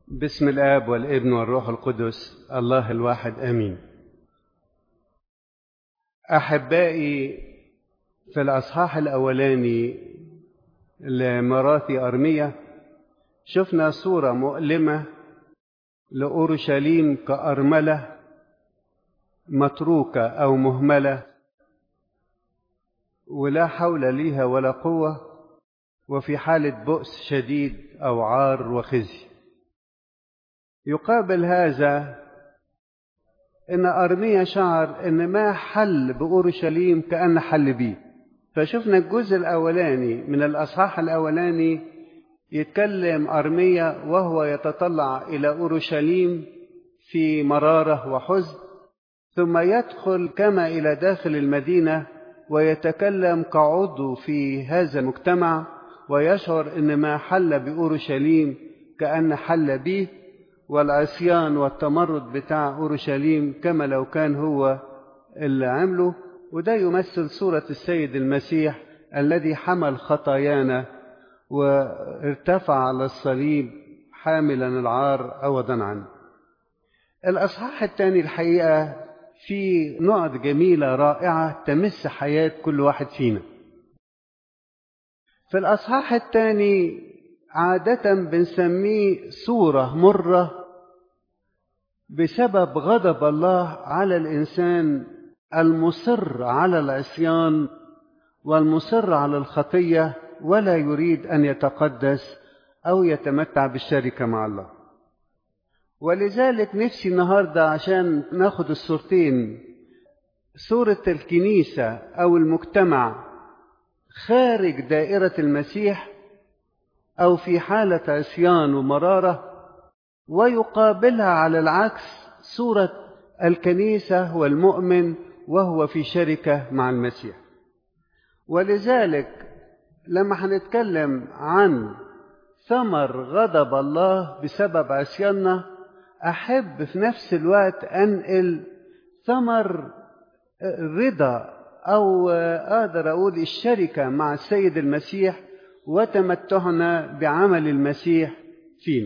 بسم الآب والابن والروح القدس الله الواحد آمين أحبائي في الأصحاح الأولاني لمراثي أرمية شفنا صورة مؤلمة لأورشليم كأرملة متروكة أو مهملة ولا حول ليها ولا قوة وفي حالة بؤس شديد أو عار وخزي يقابل هذا ان ارميا شعر ان ما حل باورشليم كان حل بيه فشفنا الجزء الاولاني من الاصحاح الاولاني يتكلم ارميا وهو يتطلع الى اورشليم في مراره وحزن ثم يدخل كما الى داخل المدينه ويتكلم كعضو في هذا المجتمع ويشعر ان ما حل باورشليم كان حل به والعصيان والتمرد بتاع أورشليم كما لو كان هو اللي عمله وده يمثل صورة السيد المسيح الذي حمل خطايانا وارتفع على الصليب حاملا العار عوضا عنه الأصحاح الثاني الحقيقة في نقط جميلة رائعة تمس حياة كل واحد فينا في الأصحاح الثاني عادة بنسميه صورة مرة بسبب غضب الله على الإنسان المصر على العصيان والمصر على الخطية ولا يريد أن يتقدس أو يتمتع بالشركة مع الله ولذلك نفسي النهاردة عشان ناخد الصورتين صورة الكنيسة أو المجتمع خارج دائرة المسيح أو في حالة عصيان ومرارة ويقابلها على العكس صورة الكنيسة والمؤمن وهو في شركة مع المسيح ولذلك لما هنتكلم عن ثمر غضب الله بسبب عصياننا أحب في نفس الوقت أنقل ثمر رضا أو أقدر أقول الشركة مع السيد المسيح وتمتعنا بعمل المسيح فينا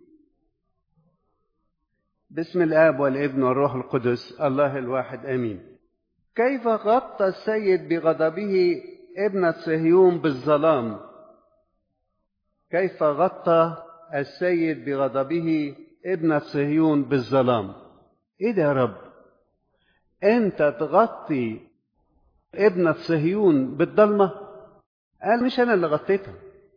بسم الآب والابن والروح القدس الله الواحد آمين كيف غطى السيد بغضبه ابنة صهيون بالظلام كيف غطى السيد بغضبه ابنة صهيون بالظلام ايه ده يا رب انت تغطي ابنة صهيون بالضلمة قال مش انا اللي غطيتها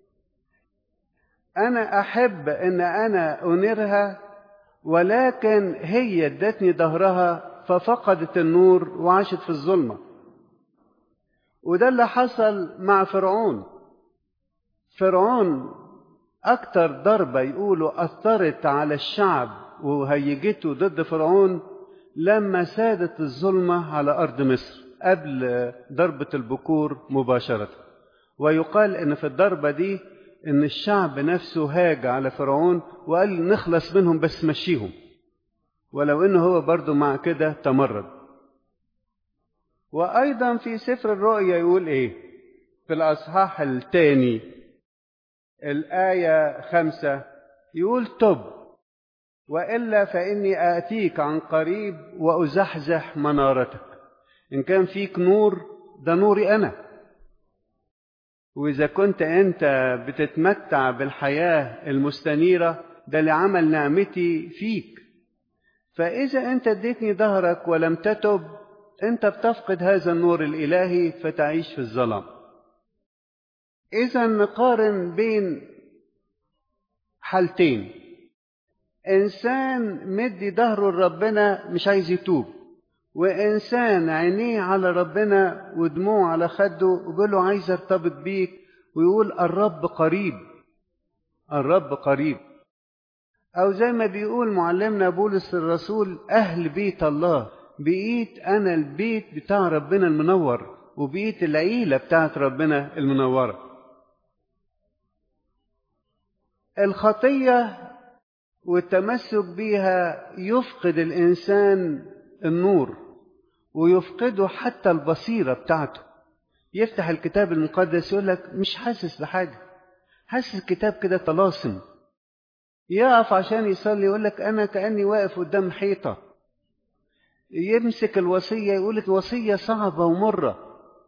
انا احب ان انا انيرها ولكن هي ادتني ظهرها ففقدت النور وعاشت في الظلمه وده اللي حصل مع فرعون فرعون اكتر ضربه يقولوا اثرت على الشعب وهيجته ضد فرعون لما سادت الظلمه على ارض مصر قبل ضربه البكور مباشره ويقال ان في الضربه دي ان الشعب نفسه هاج على فرعون وقال نخلص منهم بس مشيهم ولو انه هو برضه مع كده تمرد وايضا في سفر الرؤيا يقول ايه في الاصحاح الثاني الايه خمسة يقول تب والا فاني اتيك عن قريب وازحزح منارتك ان كان فيك نور ده نوري انا وإذا كنت أنت بتتمتع بالحياة المستنيرة ده لعمل نعمتي فيك فإذا أنت اديتني ظهرك ولم تتب أنت بتفقد هذا النور الإلهي فتعيش في الظلام إذا نقارن بين حالتين إنسان مدي ظهره لربنا مش عايز يتوب وإنسان عينيه على ربنا ودموعه على خده ويقول له عايز ارتبط بيك ويقول الرب قريب الرب قريب أو زي ما بيقول معلمنا بولس الرسول أهل بيت الله بقيت أنا البيت بتاع ربنا المنور وبقيت العيلة بتاعت ربنا المنورة الخطية والتمسك بيها يفقد الإنسان النور ويفقده حتى البصيرة بتاعته يفتح الكتاب المقدس يقول لك مش حاسس بحاجة حاسس الكتاب كده طلاسم يقف عشان يصلي يقول لك أنا كأني واقف قدام حيطة يمسك الوصية يقول لك وصية صعبة ومرة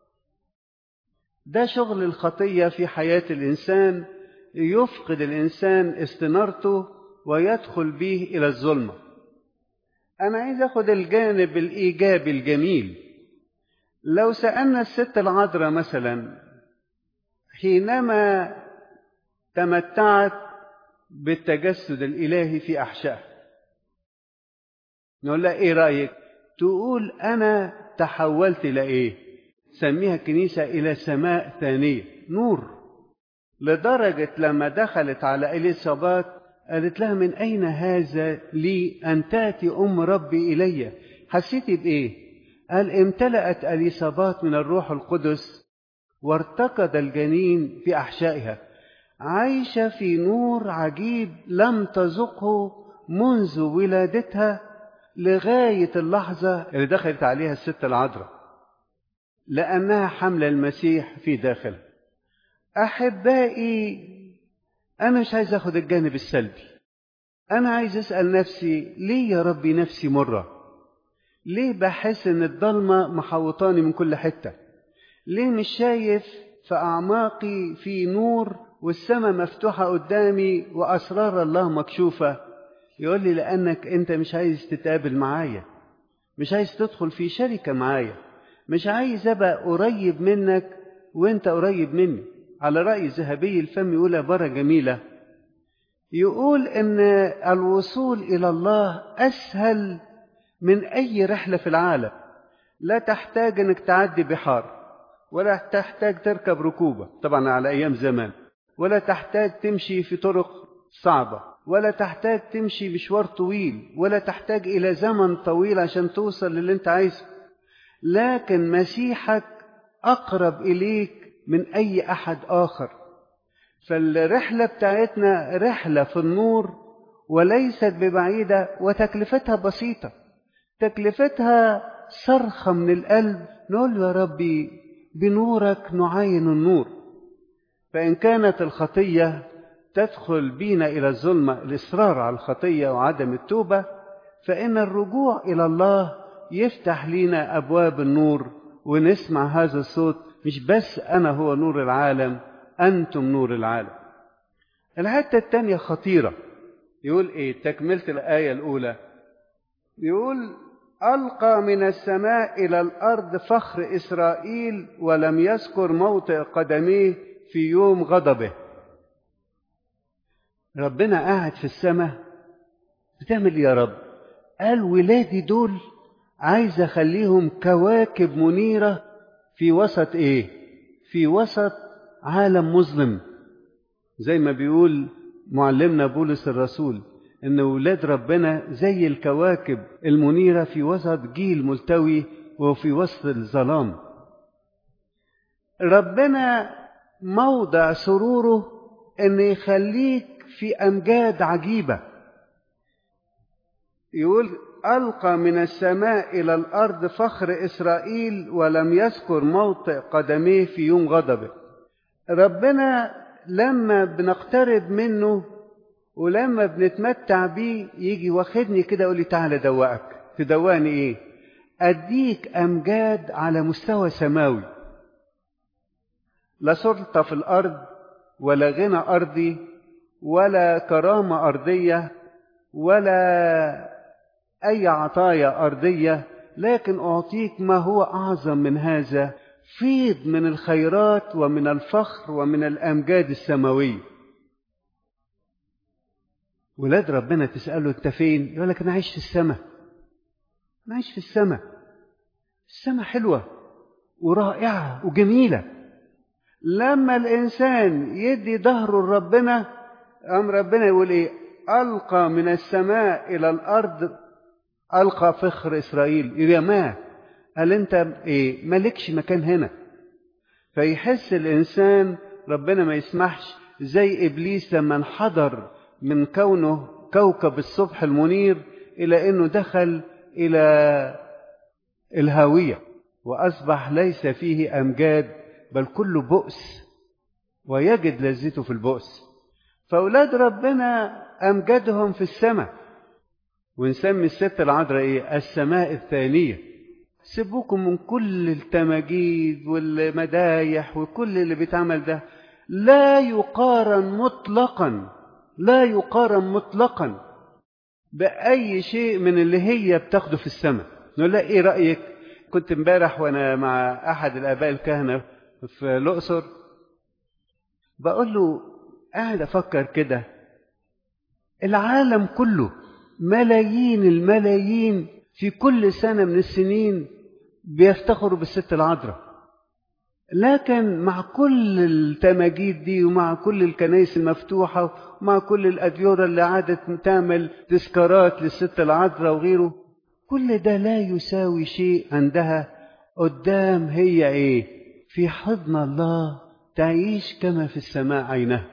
ده شغل الخطية في حياة الإنسان يفقد الإنسان استنارته ويدخل به إلى الظلمة أنا عايز أخد الجانب الإيجابي الجميل لو سألنا الست العذراء مثلا حينما تمتعت بالتجسد الإلهي في أحشائها نقول لها إيه رأيك تقول أنا تحولت إلى إيه سميها الكنيسة إلى سماء ثانية نور لدرجة لما دخلت على إليصابات قالت لها من أين هذا لي أن تأتي أم ربي إلي حسيتي بإيه قال امتلأت إليصابات من الروح القدس وارتقد الجنين في أحشائها عايشة في نور عجيب لم تذقه منذ ولادتها لغاية اللحظة اللي دخلت عليها الست العذراء لأنها حمل المسيح في داخلها أحبائي أنا مش عايز أخد الجانب السلبي أنا عايز أسأل نفسي ليه يا ربي نفسي مرة ليه بحس إن الضلمة محوطاني من كل حتة ليه مش شايف في أعماقي في نور والسماء مفتوحة قدامي وأسرار الله مكشوفة يقول لي لأنك أنت مش عايز تتقابل معايا مش عايز تدخل في شركة معايا مش عايز أبقى قريب منك وأنت قريب مني على رأي ذهبي الفم يقول عبارة جميلة يقول إن الوصول إلى الله أسهل من أي رحلة في العالم لا تحتاج إنك تعدي بحار ولا تحتاج تركب ركوبة طبعا على أيام زمان ولا تحتاج تمشي في طرق صعبة ولا تحتاج تمشي مشوار طويل ولا تحتاج إلى زمن طويل عشان توصل للي أنت عايزه لكن مسيحك أقرب إليك من أي أحد آخر فالرحلة بتاعتنا رحلة في النور وليست ببعيدة وتكلفتها بسيطة تكلفتها صرخة من القلب نقول يا ربي بنورك نعاين النور فإن كانت الخطية تدخل بينا إلى الظلمة الإصرار على الخطية وعدم التوبة فإن الرجوع إلى الله يفتح لنا أبواب النور ونسمع هذا الصوت مش بس أنا هو نور العالم أنتم نور العالم الحتة الثانية خطيرة يقول إيه تكملة الآية الأولى يقول ألقى من السماء إلى الأرض فخر إسرائيل ولم يذكر موطئ قدميه في يوم غضبه ربنا قاعد في السماء بتعمل يا رب قال ولادي دول عايز اخليهم كواكب منيره في وسط ايه في وسط عالم مظلم زي ما بيقول معلمنا بولس الرسول ان ولاد ربنا زي الكواكب المنيره في وسط جيل ملتوي وفي وسط الظلام ربنا موضع سروره ان يخليك في امجاد عجيبه يقول القى من السماء الى الارض فخر اسرائيل ولم يذكر موطئ قدميه في يوم غضبه ربنا لما بنقترب منه ولما بنتمتع بيه يجي واخدني كده يقول لي تعالى دوقك تدوقني ايه اديك امجاد على مستوى سماوي لا سلطه في الارض ولا غنى ارضي ولا كرامه ارضيه ولا اي عطايا ارضيه لكن اعطيك ما هو اعظم من هذا فيض من الخيرات ومن الفخر ومن الامجاد السماويه ولاد ربنا تساله انت فين يقول لك انا عايش في السماء انا عايش في السماء السماء حلوه ورائعه وجميله لما الانسان يدي ظهره لربنا قام ربنا يقول ايه القى من السماء الى الارض القى فخر اسرائيل يرماه قال انت ايه مالكش مكان هنا فيحس الانسان ربنا ما يسمحش زي ابليس لما انحدر من كونه كوكب الصبح المنير الى انه دخل الى الهاويه واصبح ليس فيه امجاد بل كله بؤس ويجد لذته في البؤس فاولاد ربنا أمجدهم في السماء ونسمي الست العذراء إيه السماء الثانية سيبوكم من كل التماجيد والمدايح وكل اللي بيتعمل ده لا يقارن مطلقا لا يقارن مطلقا بأي شيء من اللي هي بتاخده في السماء نقول لها ايه رأيك كنت امبارح وانا مع احد الاباء الكهنة في الاقصر بقول له قاعد افكر كده العالم كله ملايين الملايين في كل سنة من السنين بيفتخروا بالست العذراء لكن مع كل التماجيد دي ومع كل الكنائس المفتوحة ومع كل الأديرة اللي عادت تعمل تذكارات للست العذراء وغيره كل ده لا يساوي شيء عندها قدام هي ايه في حضن الله تعيش كما في السماء عينها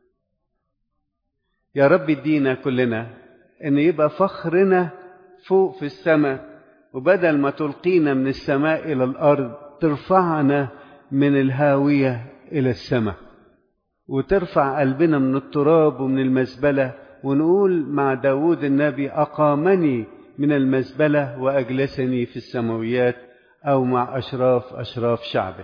يا رب ادينا كلنا ان يبقى فخرنا فوق في السماء وبدل ما تلقينا من السماء الى الارض ترفعنا من الهاويه الى السماء وترفع قلبنا من التراب ومن المزبله ونقول مع داود النبي اقامني من المزبله واجلسني في السماويات او مع اشراف اشراف شعبه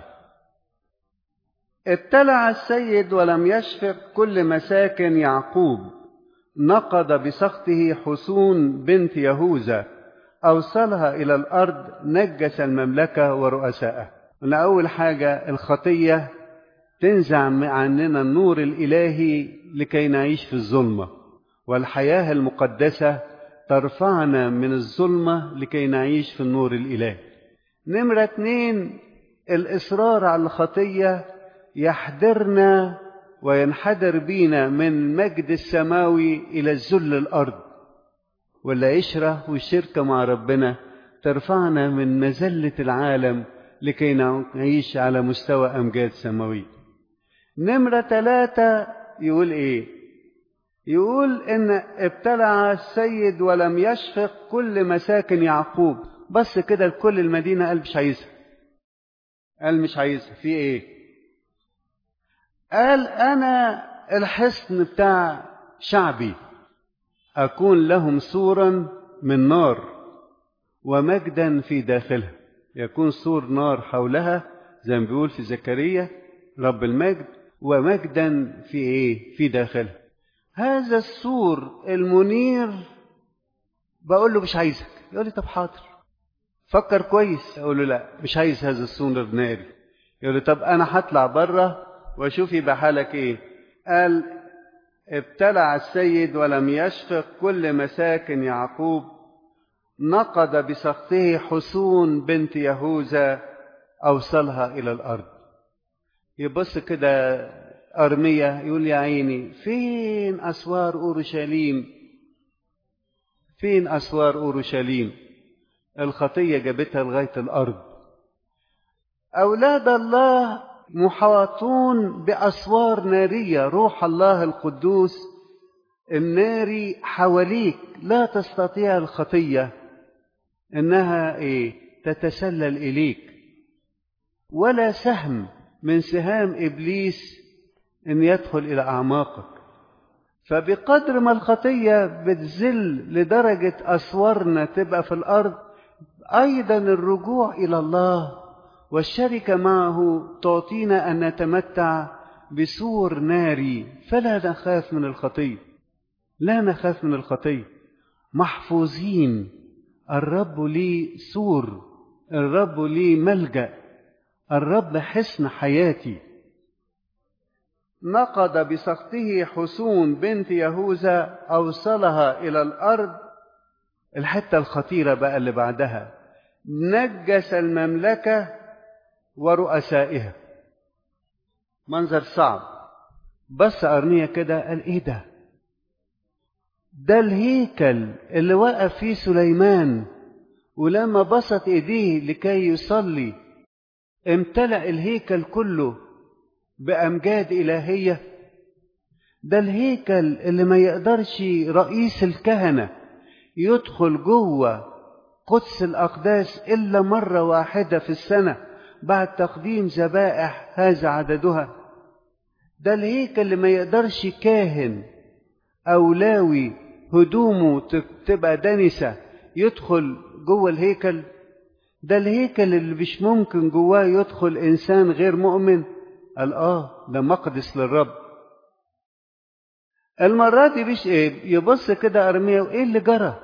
ابتلع السيد ولم يشفق كل مساكن يعقوب نقض بسخطه حصون بنت يهوذا أوصلها إلى الأرض نجس المملكة ورؤسائها قلنا أول حاجة الخطية تنزع عننا النور الإلهي لكي نعيش في الظلمة والحياة المقدسة ترفعنا من الظلمة لكي نعيش في النور الإلهي نمرة اتنين الإصرار على الخطية يحضرنا وينحدر بينا من المجد السماوي إلى الذل الأرض والعشرة والشركة مع ربنا ترفعنا من مزلة العالم لكي نعيش على مستوى أمجاد سماوية نمرة ثلاثة يقول إيه يقول إن ابتلع السيد ولم يشفق كل مساكن يعقوب بص كده لكل المدينة قال مش عايزها قال مش عايزها في إيه قال أنا الحصن بتاع شعبي أكون لهم سورا من نار ومجدا في داخلها يكون سور نار حولها زي ما بيقول في زكريا رب المجد ومجدا في ايه في داخلها هذا السور المنير بقول له مش عايزك يقول لي طب حاضر فكر كويس اقول له لا مش عايز هذا السور الناري يقول لي طب انا هطلع بره واشوف يبقى حالك ايه قال ابتلع السيد ولم يشفق كل مساكن يعقوب نقض بسخطه حصون بنت يهوذا اوصلها الى الارض يبص كده ارميه يقول يا عيني فين اسوار اورشليم فين اسوار اورشليم الخطيه جابتها لغايه الارض اولاد الله محاطون بأسوار نارية روح الله القدوس الناري حواليك لا تستطيع الخطية إنها إيه تتسلل إليك ولا سهم من سهام إبليس إن يدخل إلى أعماقك فبقدر ما الخطية بتزل لدرجة أسوارنا تبقى في الأرض أيضا الرجوع إلى الله والشركة معه تعطينا أن نتمتع بسور ناري فلا نخاف من الخطية لا نخاف من الخطية محفوظين الرب لي سور الرب لي ملجأ الرب حصن حياتي نقض بسخطه حصون بنت يهوذا أوصلها إلى الأرض الحتة الخطيرة بقى اللي بعدها نجس المملكة ورؤسائها منظر صعب بس أرمية كده قال إيه ده ده الهيكل اللي وقف فيه سليمان ولما بسط إيديه لكي يصلي امتلأ الهيكل كله بأمجاد إلهية ده الهيكل اللي ما يقدرش رئيس الكهنة يدخل جوه قدس الأقداس إلا مرة واحدة في السنة بعد تقديم ذبائح هذا عددها ده الهيكل اللي ما يقدرش كاهن أو لاوي هدومه تبقى دنسة يدخل جوه الهيكل ده الهيكل اللي مش ممكن جواه يدخل إنسان غير مؤمن قال آه ده مقدس للرب المرة دي مش إيه يبص كده أرميا وإيه اللي جرى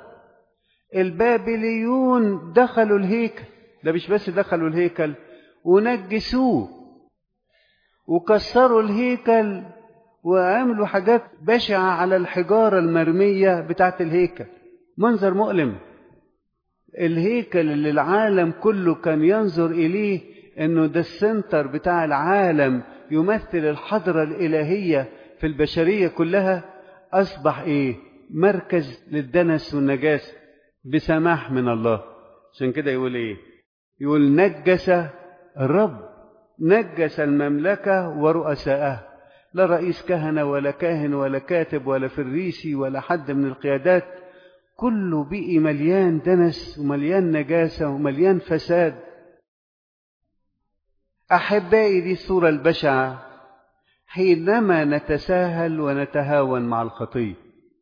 البابليون دخلوا الهيكل ده مش بس دخلوا الهيكل ونجسوه وكسروا الهيكل وعملوا حاجات بشعة على الحجارة المرمية بتاعت الهيكل منظر مؤلم الهيكل اللي العالم كله كان ينظر إليه إنه ده السنتر بتاع العالم يمثل الحضرة الإلهية في البشرية كلها أصبح إيه مركز للدنس والنجاسة بسماح من الله عشان كده يقول إيه يقول نجس الرب نجس المملكة ورؤساءها لا رئيس كهنة ولا كاهن ولا كاتب ولا فريسي ولا حد من القيادات كله بقي مليان دنس ومليان نجاسة ومليان فساد أحبائي دي الصورة البشعة حينما نتساهل ونتهاون مع الخطية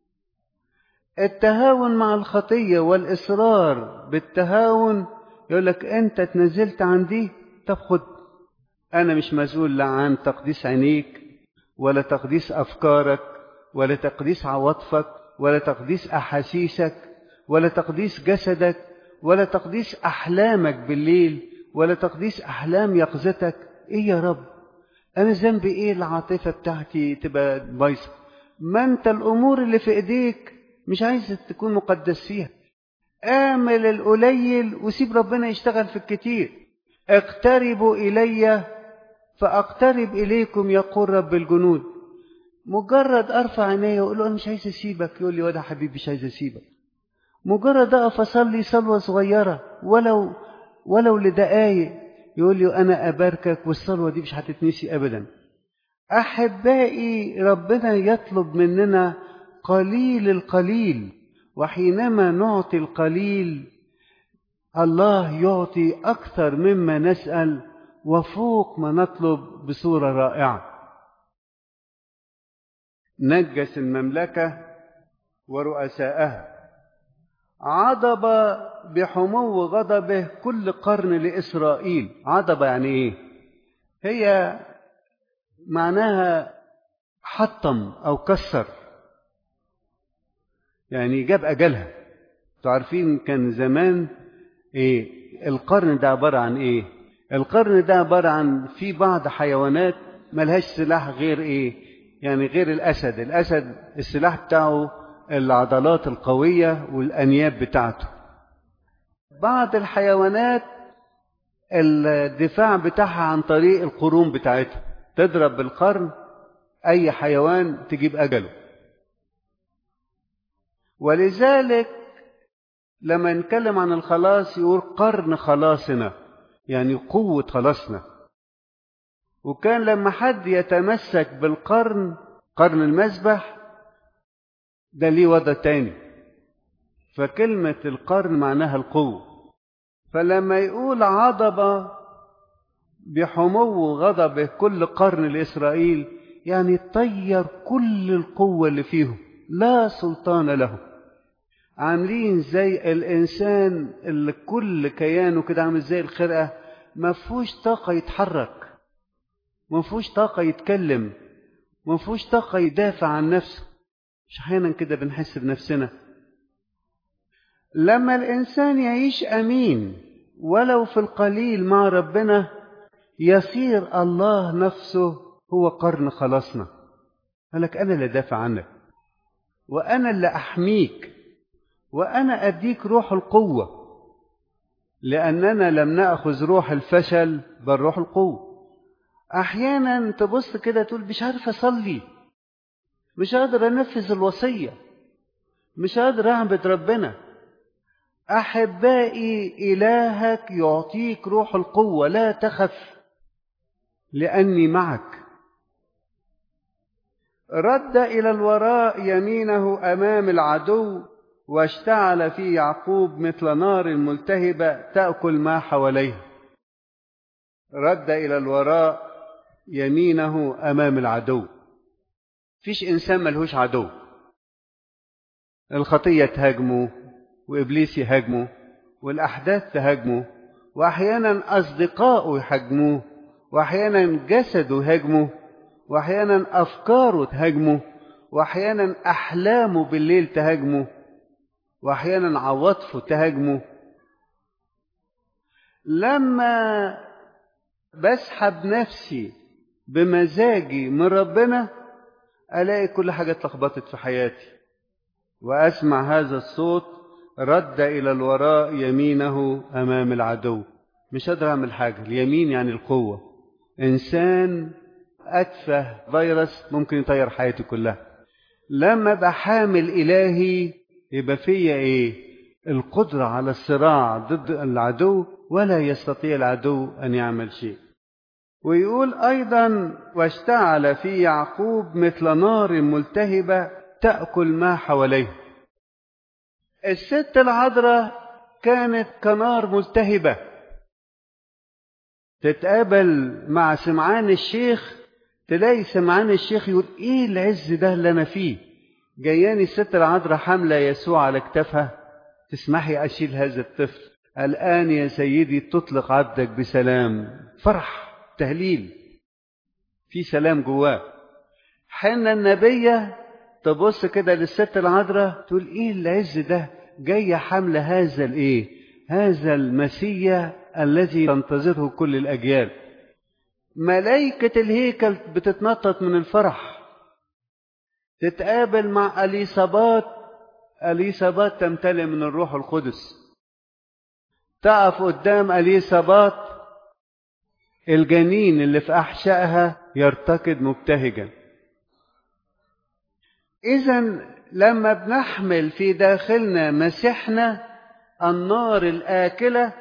التهاون مع الخطية والإصرار بالتهاون يقول لك أنت تنزلت عن دي طب خد أنا مش مسؤول لا عن تقديس عينيك ولا تقديس أفكارك ولا تقديس عواطفك ولا تقديس أحاسيسك ولا تقديس جسدك ولا تقديس أحلامك بالليل ولا تقديس أحلام يقظتك إيه يا رب أنا ذنبي إيه العاطفة بتاعتي تبقى بايظة ما أنت الأمور اللي في إيديك مش عايز تكون مقدس فيها اعمل القليل وسيب ربنا يشتغل في الكتير اقتربوا إلي فأقترب إليكم يقول رب الجنود مجرد أرفع عيني وأقول له أنا مش عايز أسيبك يقول لي وده حبيبي مش عايز أسيبك مجرد أقف أصلي صلوة صغيرة ولو ولو لدقايق يقول لي أنا أباركك والصلوة دي مش هتتنسي أبدا أحبائي ربنا يطلب مننا قليل القليل وحينما نعطي القليل الله يعطي أكثر مما نسأل وفوق ما نطلب بصورة رائعة نجس المملكة ورؤساءها عضب بحمو غضبه كل قرن لإسرائيل عضب يعني إيه هي معناها حطم أو كسر يعني جاب أجلها تعرفين كان زمان إيه القرن ده عبارة عن إيه القرن ده عبارة عن في بعض حيوانات ملهاش سلاح غير إيه يعني غير الأسد الأسد السلاح بتاعه العضلات القوية والأنياب بتاعته بعض الحيوانات الدفاع بتاعها عن طريق القرون بتاعتها تضرب بالقرن أي حيوان تجيب أجله ولذلك لما نتكلم عن الخلاص يقول قرن خلاصنا يعني قوة خلاصنا وكان لما حد يتمسك بالقرن قرن المسبح ده ليه وضع تاني فكلمة القرن معناها القوة فلما يقول عضب بحمو غضبه كل قرن لإسرائيل يعني طير كل القوة اللي فيهم لا سلطان له عاملين زي الإنسان اللي كل كيانه كده عامل زي الخرقة ما فيهوش طاقة يتحرك ما فيهوش طاقة يتكلم ما فيهوش طاقة يدافع عن نفسه مش أحيانا كده بنحس بنفسنا لما الإنسان يعيش أمين ولو في القليل مع ربنا يصير الله نفسه هو قرن خلاصنا قالك أنا اللي دافع عنك وأنا اللي أحميك وأنا أديك روح القوة لأننا لم نأخذ روح الفشل بل روح القوة أحيانا تبص كده تقول مش عارف أصلي مش قادر أنفذ الوصية مش قادر أعبد ربنا أحبائي إلهك يعطيك روح القوة لا تخف لأني معك رد إلى الوراء يمينه أمام العدو واشتعل في يعقوب مثل نار ملتهبة تأكل ما حواليه رد إلى الوراء يمينه أمام العدو فيش إنسان ملهوش عدو الخطية تهاجمه وإبليس يهاجمه والأحداث تهاجمه وأحيانا أصدقائه يهاجموه وأحيانا جسده يهاجمه وأحيانا أفكاره تهاجمه وأحيانا أحلامه بالليل تهاجمه وأحيانا عواطفه تهاجمه لما بسحب نفسي بمزاجي من ربنا ألاقي كل حاجة اتلخبطت في حياتي وأسمع هذا الصوت رد إلى الوراء يمينه أمام العدو مش قادر أعمل حاجة اليمين يعني القوة إنسان أتفه فيروس ممكن يطير حياتي كلها لما أبقى حامل إلهي يبقى فيا إيه القدرة على الصراع ضد العدو ولا يستطيع العدو أن يعمل شيء ويقول أيضا واشتعل في يعقوب مثل نار ملتهبة تأكل ما حواليه الست العذراء كانت كنار ملتهبة تتقابل مع سمعان الشيخ تلاقي سمعان الشيخ يقول ايه العز ده اللي انا فيه جياني الست العذراء حامله يسوع على كتافها تسمحي اشيل هذا الطفل الان يا سيدي تطلق عبدك بسلام فرح تهليل في سلام جواه حنا النبيه تبص كده للست العذراء تقول ايه العز ده جايه حامله هذا الايه هذا المسيا الذي تنتظره كل الاجيال ملائكة الهيكل بتتنطط من الفرح تتقابل مع أليصابات أليصابات تمتلئ من الروح القدس تقف قدام أليصابات الجنين اللي في أحشائها يرتقد مبتهجا إذا لما بنحمل في داخلنا مسيحنا النار الآكلة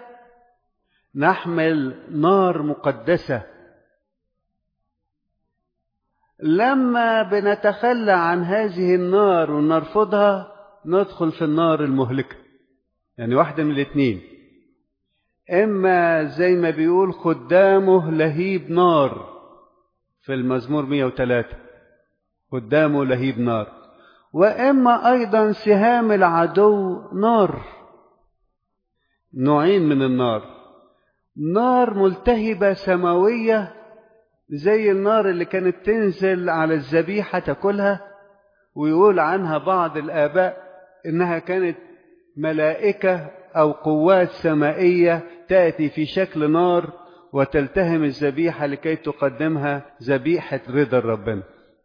نحمل نار مقدسة لما بنتخلى عن هذه النار ونرفضها ندخل في النار المهلكة يعني واحدة من الاثنين إما زي ما بيقول خدامه لهيب نار في المزمور 103 خدامه لهيب نار وإما أيضا سهام العدو نار نوعين من النار نار ملتهبة سماوية زي النار اللي كانت تنزل على الذبيحة تاكلها ويقول عنها بعض الآباء إنها كانت ملائكة أو قوات سمائية تأتي في شكل نار وتلتهم الذبيحة لكي تقدمها ذبيحة رضا ربنا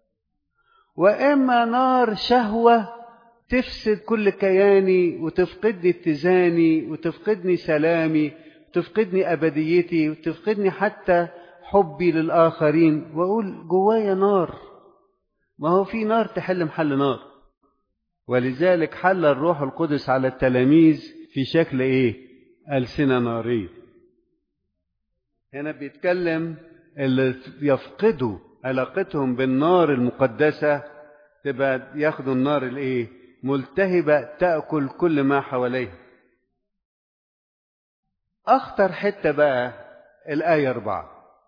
وإما نار شهوة تفسد كل كياني وتفقدني اتزاني وتفقدني سلامي وتفقدني أبديتي وتفقدني حتى حبي للآخرين وأقول جوايا نار ما هو في نار تحل محل نار ولذلك حل الروح القدس على التلاميذ في شكل إيه؟ ألسنة نارية هنا بيتكلم اللي يفقدوا علاقتهم بالنار المقدسة تبقى ياخدوا النار الإيه؟ ملتهبة تأكل كل ما حواليها أخطر حتة بقى الآية أربعة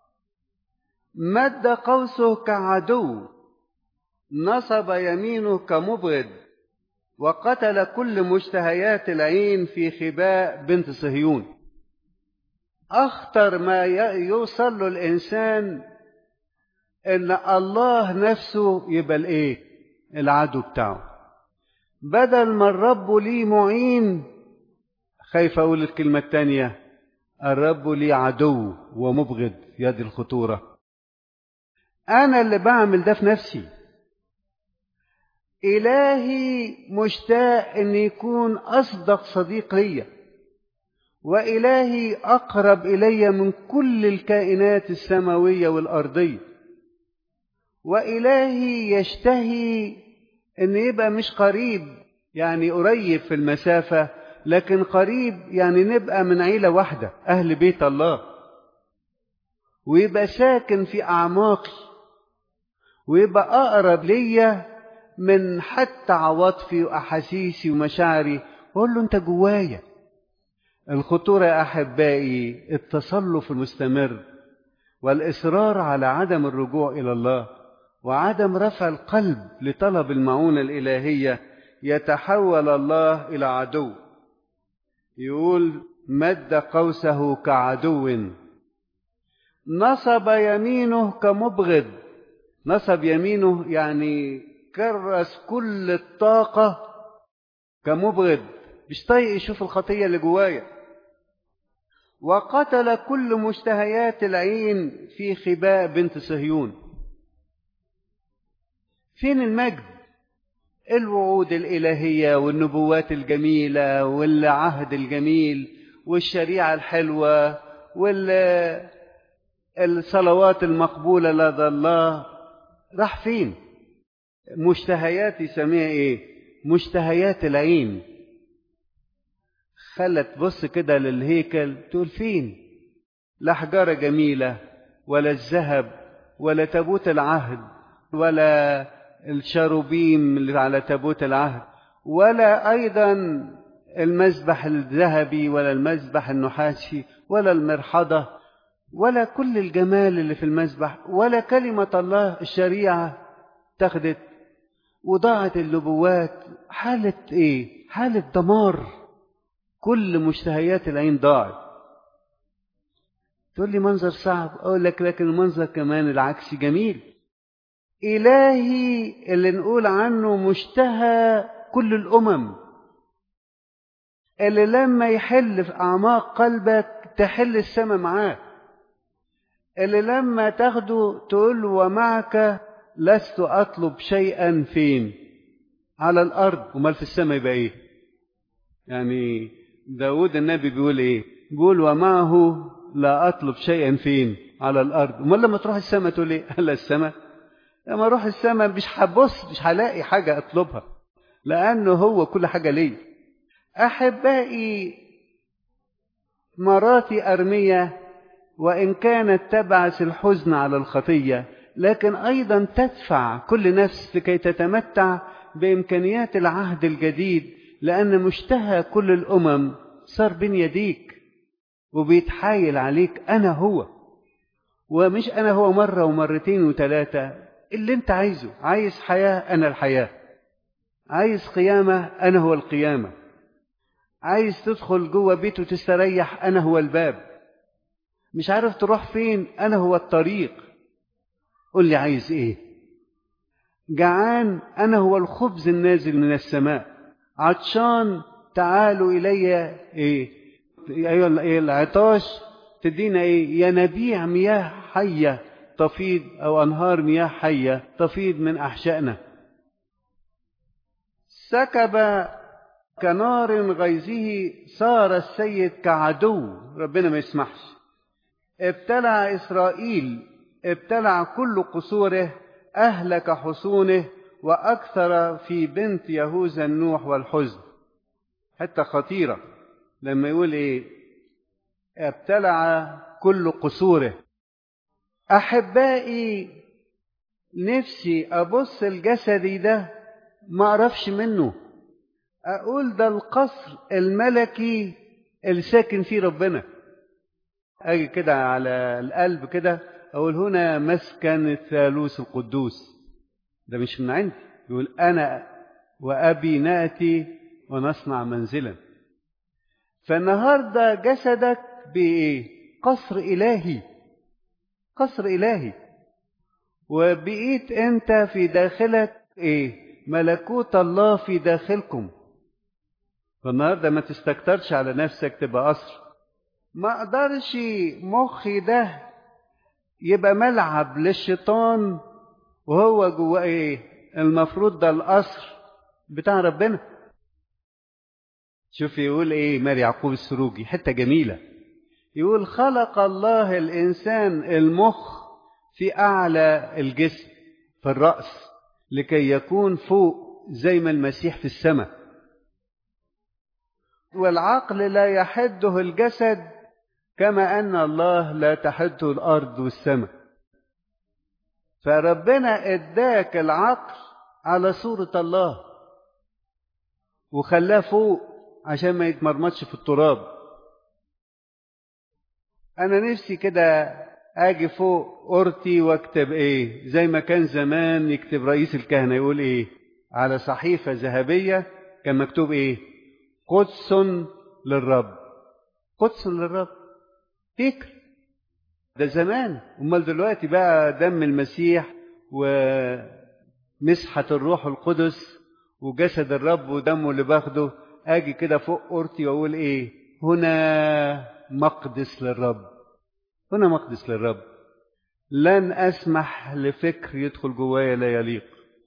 مد قوسه كعدو نصب يمينه كمبغض وقتل كل مشتهيات العين في خباء بنت صهيون اخطر ما يوصل له الانسان ان الله نفسه يبقى الايه العدو بتاعه بدل ما الرب لي معين خايف اقول الكلمه الثانيه الرب لي عدو ومبغض يد الخطوره أنا اللي بعمل ده في نفسي إلهي مشتاق أن يكون أصدق صديق ليا وإلهي أقرب إلي من كل الكائنات السماوية والأرضية وإلهي يشتهي أن يبقى مش قريب يعني قريب في المسافة لكن قريب يعني نبقى من عيلة واحدة أهل بيت الله ويبقى ساكن في أعماقي ويبقى أقرب ليا من حتى عواطفي وأحاسيسي ومشاعري وأقول له أنت جوايا الخطورة يا أحبائي التصلف المستمر والإصرار على عدم الرجوع إلى الله وعدم رفع القلب لطلب المعونة الإلهية يتحول الله إلى عدو يقول مد قوسه كعدو نصب يمينه كمبغض نصب يمينه يعني كرس كل الطاقة كمبغض مش طايق يشوف الخطية اللي جوايا وقتل كل مشتهيات العين في خباء بنت صهيون فين المجد الوعود الإلهية والنبوات الجميلة والعهد الجميل والشريعة الحلوة والصلوات المقبولة لدى الله راح فين مشتهيات يسميها ايه مشتهيات العين خلت بص كده للهيكل تقول فين لا حجارة جميلة ولا الذهب ولا تابوت العهد ولا الشاروبيم اللي على تابوت العهد ولا أيضا المذبح الذهبي ولا المذبح النحاسي ولا المرحضة ولا كل الجمال اللي في المذبح ولا كلمة الله الشريعة تاخدت وضاعت النبوات حالة ايه حالة دمار كل مشتهيات العين ضاعت تقول لي منظر صعب اقول لك لكن المنظر كمان العكسي جميل إلهي اللي نقول عنه مشتهى كل الأمم اللي لما يحل في أعماق قلبك تحل السماء معاه اللي لما تاخده تقول ومعك لست أطلب شيئا فين على الأرض ومال في السماء يبقى إيه يعني داود النبي بيقول إيه بيقول ومعه لا أطلب شيئا فين على الأرض ومال لما تروح السماء تقول إيه هلا السماء لما اروح السماء مش هبص مش هلاقي حاجة اطلبها لانه هو كل حاجة لي احبائي مراتي ارمية وان كانت تبعث الحزن على الخطية لكن ايضا تدفع كل نفس لكي تتمتع بامكانيات العهد الجديد لان مشتهى كل الامم صار بين يديك وبيتحايل عليك انا هو ومش انا هو مرة ومرتين وثلاثة اللي انت عايزه عايز حياة أنا الحياة عايز قيامة أنا هو القيامة عايز تدخل جوه بيت وتستريح أنا هو الباب مش عارف تروح فين أنا هو الطريق قل لي عايز إيه جعان أنا هو الخبز النازل من السماء عطشان تعالوا إلي إيه أيوة العطاش تدينا إيه ينابيع مياه حية تفيض أو أنهار مياه حية تفيض من أحشائنا سكب كنار غيظه صار السيد كعدو ربنا ما يسمحش ابتلع إسرائيل ابتلع كل قصوره أهلك حصونه وأكثر في بنت يهوذا النوح والحزن حتى خطيرة لما يقول إيه ابتلع كل قصوره أحبائي نفسي أبص الجسدي ده ما أعرفش منه أقول ده القصر الملكي اللي ساكن فيه ربنا أجي كده على القلب كده أقول هنا مسكن الثالوث القدوس ده مش من عندي يقول أنا وأبي نأتي ونصنع منزلا فالنهارده جسدك بإيه؟ قصر إلهي قصر إلهي وبقيت أنت في داخلك إيه ملكوت الله في داخلكم فالنهاردة ما تستكترش على نفسك تبقى قصر ما أقدرش مخي ده يبقى ملعب للشيطان وهو جواه إيه المفروض ده القصر بتاع ربنا شوف يقول إيه ماري يعقوب السروجي حتة جميلة يقول خلق الله الإنسان المخ في أعلى الجسم في الرأس لكي يكون فوق زي ما المسيح في السماء والعقل لا يحده الجسد كما أن الله لا تحده الأرض والسماء فربنا اداك العقل على صورة الله وخلاه فوق عشان ما يتمرمطش في التراب انا نفسي كده اجي فوق اورتي واكتب ايه زي ما كان زمان يكتب رئيس الكهنه يقول ايه على صحيفه ذهبيه كان مكتوب ايه قدس للرب قدس للرب هيكل ده زمان امال دلوقتي بقى دم المسيح ومسحة الروح القدس وجسد الرب ودمه اللي باخده اجي كده فوق اورتي واقول ايه هنا مقدس للرب هنا مقدس للرب لن اسمح لفكر يدخل جوايا لا يليق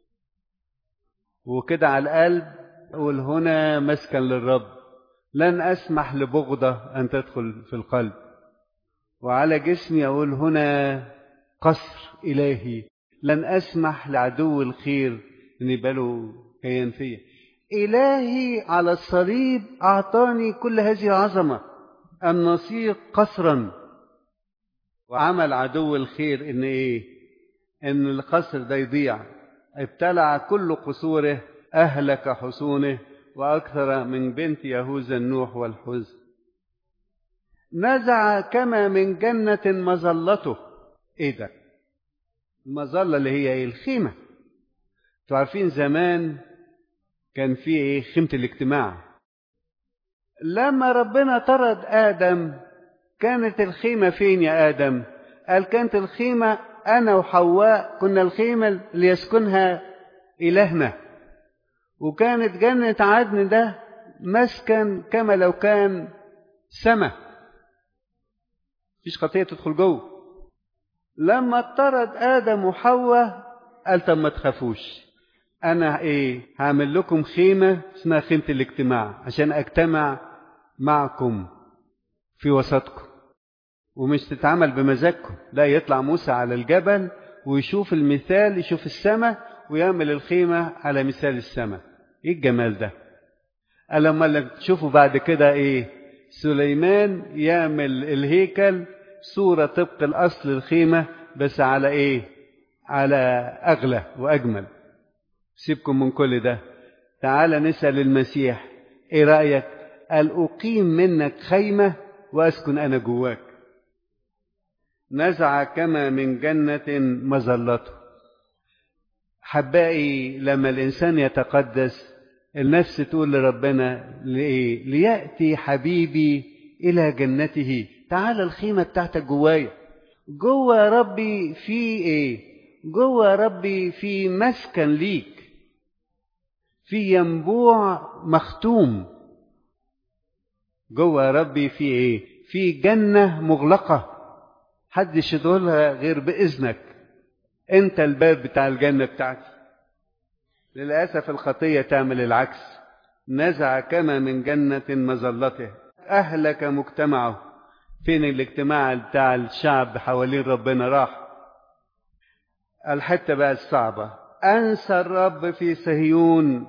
وكده على القلب اقول هنا مسكن للرب لن اسمح لبغضه ان تدخل في القلب وعلى جسمي اقول هنا قصر الهي لن اسمح لعدو الخير ان يبقى له كيان فيا الهي على الصليب اعطاني كل هذه العظمه ان نصير قصرا وعمل عدو الخير ان ايه ان القصر ده يضيع ابتلع كل قصوره اهلك حصونه واكثر من بنت يهوذا النوح والحزن نزع كما من جنة مظلته ايه ده المظلة اللي هي ايه الخيمة انتوا عارفين زمان كان في ايه خيمة الاجتماع لما ربنا طرد آدم كانت الخيمة فين يا آدم قال كانت الخيمة أنا وحواء كنا الخيمة اللي يسكنها إلهنا وكانت جنة عدن ده مسكن كما لو كان سماء مفيش خطية تدخل جوه لما اضطرد آدم وحواء قال طب ما تخافوش أنا إيه هعمل لكم خيمة اسمها خيمة الاجتماع عشان أجتمع معكم في وسطكم ومش تتعمل بمزاجكم لا يطلع موسى على الجبل ويشوف المثال يشوف السماء ويعمل الخيمة على مثال السماء ايه الجمال ده قال لما تشوفوا بعد كده ايه سليمان يعمل الهيكل صورة طبق الأصل الخيمة بس على ايه على أغلى وأجمل سيبكم من كل ده تعال نسأل المسيح ايه رأيك قال أقيم منك خيمة وأسكن أنا جواك نزع كما من جنة مظلته حبائي لما الإنسان يتقدس النفس تقول لربنا لإيه ليأتي حبيبي إلى جنته تعال الخيمة بتاعتك جوايا جوا ربي في إيه جوا ربي في مسكن ليك في ينبوع مختوم جوا ربي في إيه في جنة مغلقة حدش يدخلها غير بإذنك انت الباب بتاع الجنة بتاعتي للأسف الخطية تعمل العكس نزع كما من جنة مظلته أهلك مجتمعه فين الاجتماع بتاع الشعب حوالين ربنا راح الحتة بقى الصعبة أنسى الرب في صهيون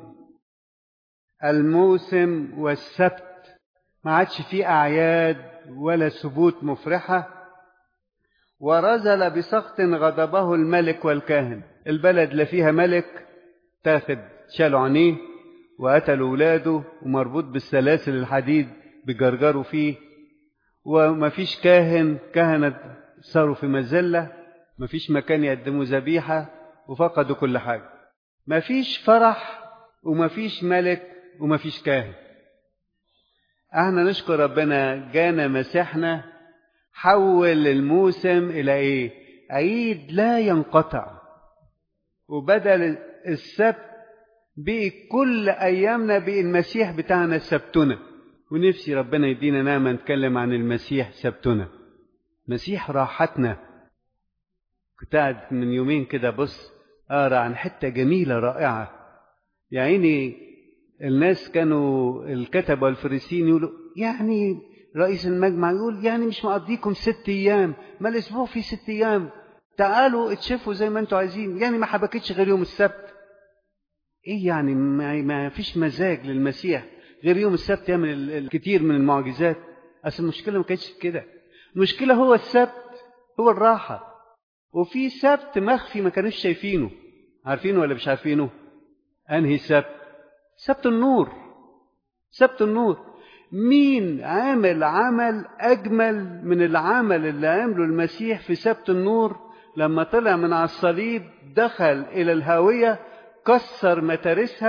الموسم والسبت ما عادش فيه أعياد ولا سبوت مفرحة ورزل بسخط غضبه الملك والكاهن البلد لا فيها ملك تاخد شالوا عينيه وقتلوا ولاده ومربوط بالسلاسل الحديد بجرجروا فيه ومفيش كاهن كهنة صاروا في مذلة مفيش مكان يقدموا ذبيحة وفقدوا كل حاجة مفيش فرح ومفيش ملك ومفيش كاهن احنا نشكر ربنا جانا مسيحنا حول الموسم إلى إيه؟ عيد لا ينقطع وبدل السبت بقي كل أيامنا بقي المسيح بتاعنا سبتنا ونفسي ربنا يدينا نعمة نتكلم عن المسيح سبتنا مسيح راحتنا كنت قاعد من يومين كده بص أقرأ عن حتة جميلة رائعة يا عيني الناس كانوا الكتبة والفريسيين يقولوا يعني رئيس المجمع يقول يعني مش مقضيكم ست ايام ما الاسبوع فيه ست ايام تعالوا اتشفوا زي ما انتوا عايزين يعني ما حبكتش غير يوم السبت ايه يعني ما, ما فيش مزاج للمسيح غير يوم السبت يعمل الكثير من المعجزات اصل المشكله ما كانتش كده المشكله هو السبت هو الراحه وفي سبت مخفي ما كانوش شايفينه عارفينه ولا مش عارفينه انهي سبت سبت النور سبت النور مين عامل عمل أجمل من العمل اللي عمله المسيح في سبت النور لما طلع من على الصليب دخل إلى الهاوية كسر متارسها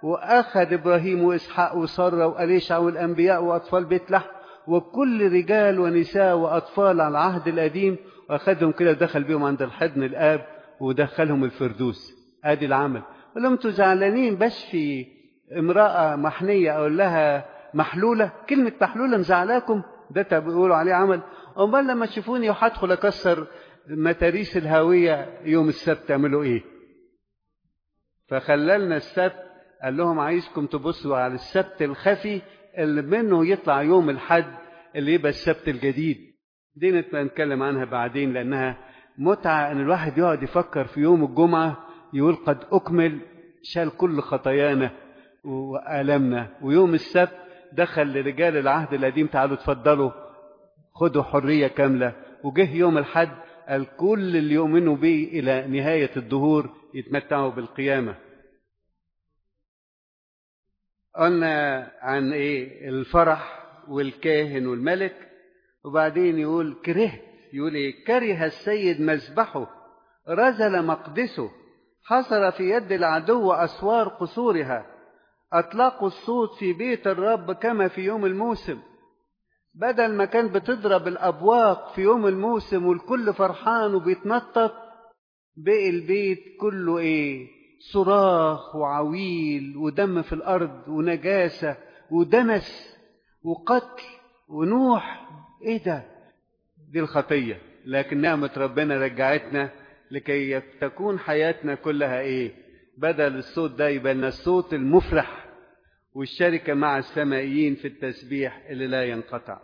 وأخذ إبراهيم وإسحاق وسارة وأليشع والأنبياء وأطفال بيت لحم وكل رجال ونساء وأطفال على العهد القديم وأخذهم كده دخل بيهم عند الحضن الآب ودخلهم الفردوس ادي العمل قال انتوا زعلانين بس في امرأة محنية أقول لها محلولة كلمة محلولة مزعلاكم ده بيقولوا عليه عمل أمال لما تشوفوني وهدخل أكسر متاريس الهاوية يوم السبت تعملوا إيه فخللنا السبت قال لهم عايزكم تبصوا على السبت الخفي اللي منه يطلع يوم الحد اللي يبقى السبت الجديد دي نبقى نتكلم عنها بعدين لأنها متعة إن الواحد يقعد يفكر في يوم الجمعة يقول قد أكمل شال كل خطايانا وآلامنا ويوم السبت دخل لرجال العهد القديم تعالوا اتفضلوا خدوا حرية كاملة وجه يوم الحد قال كل اللي يؤمنوا به إلى نهاية الدهور يتمتعوا بالقيامة قلنا عن ايه الفرح والكاهن والملك وبعدين يقول كرهت يقول ايه كره السيد مذبحه رزل مقدسه حصر في يد العدو اسوار قصورها اطلقوا الصوت في بيت الرب كما في يوم الموسم بدل ما كان بتضرب الابواق في يوم الموسم والكل فرحان وبيتنطط بقي البيت كله ايه صراخ وعويل ودم في الارض ونجاسه ودنس وقتل ونوح ايه ده دي الخطيه لكن نعمه ربنا رجعتنا لكي تكون حياتنا كلها ايه بدل الصوت ده يبقى لنا الصوت المفرح والشركه مع السمائيين في التسبيح اللي لا ينقطع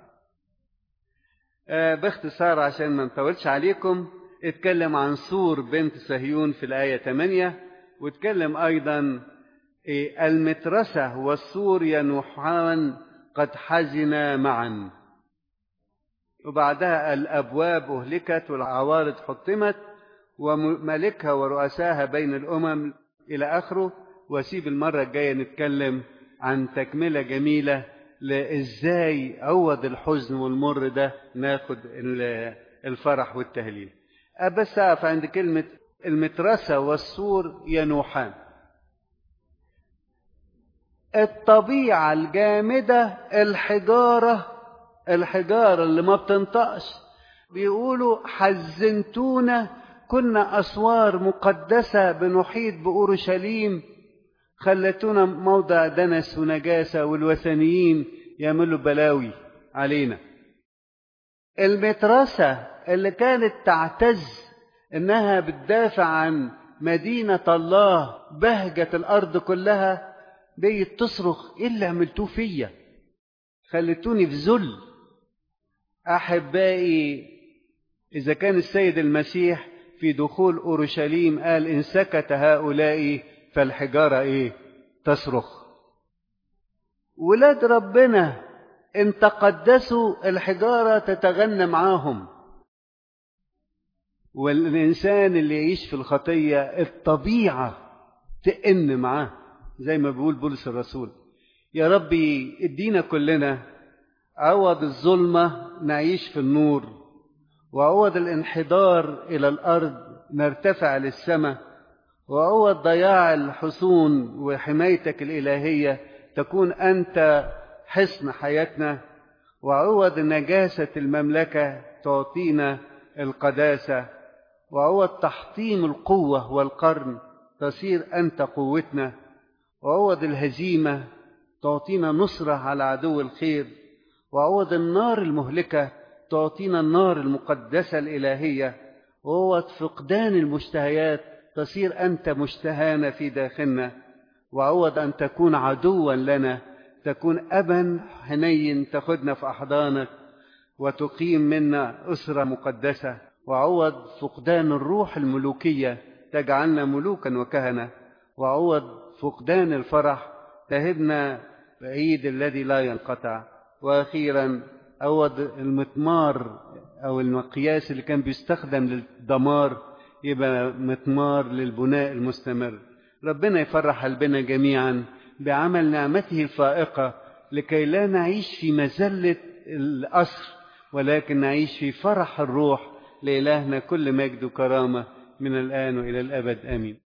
آه باختصار عشان ما نطولش عليكم اتكلم عن سور بنت صهيون في الآية 8 واتكلم أيضا إيه المترسة والسور ينوحان قد حزنا معا وبعدها الأبواب أهلكت والعوارض حطمت وملكها ورؤساها بين الأمم إلى آخره وأسيب المرة الجاية نتكلم عن تكملة جميلة لإزاي عوض الحزن والمر ده ناخد الفرح والتهليل بس أقف عند كلمة المترسة والسور ينوحان الطبيعة الجامدة الحجارة الحجارة اللي ما بتنطقش بيقولوا حزنتونا كنا أسوار مقدسة بنحيط بأورشليم خلتونا موضع دنس ونجاسة والوثنيين يعملوا بلاوي علينا المترسة اللي كانت تعتز انها بتدافع عن مدينة الله بهجة الارض كلها بقيت تصرخ ايه اللي عملتوه فيا خلتوني في ذل احبائي اذا كان السيد المسيح في دخول اورشليم قال ان سكت هؤلاء فالحجاره ايه تصرخ ولاد ربنا ان تقدسوا الحجاره تتغنى معاهم والإنسان اللي يعيش في الخطية الطبيعة تئن معاه زي ما بيقول بولس الرسول يا ربي ادينا كلنا عوض الظلمة نعيش في النور وعوض الانحدار إلى الأرض نرتفع للسماء وعوض ضياع الحصون وحمايتك الإلهية تكون أنت حصن حياتنا وعوض نجاسة المملكة تعطينا القداسة وهو تحطيم القوة والقرن تصير أنت قوتنا وعوض الهزيمة تعطينا نصرة على عدو الخير وعوض النار المهلكة تعطينا النار المقدسة الإلهية وعوض فقدان المشتهيات تصير أنت مشتهانا في داخلنا وعوض أن تكون عدوا لنا تكون أبا حنين تاخدنا في أحضانك وتقيم منا أسرة مقدسة وعوض فقدان الروح الملوكية تجعلنا ملوكا وكهنة وعوض فقدان الفرح تهبنا بعيد الذي لا ينقطع وأخيرا عوض المطمار أو المقياس اللي كان بيستخدم للدمار يبقى مطمار للبناء المستمر ربنا يفرح قلبنا جميعا بعمل نعمته الفائقة لكي لا نعيش في مذلة الأسر ولكن نعيش في فرح الروح لإلهنا كل مجد وكرامة من الآن وإلى الأبد آمين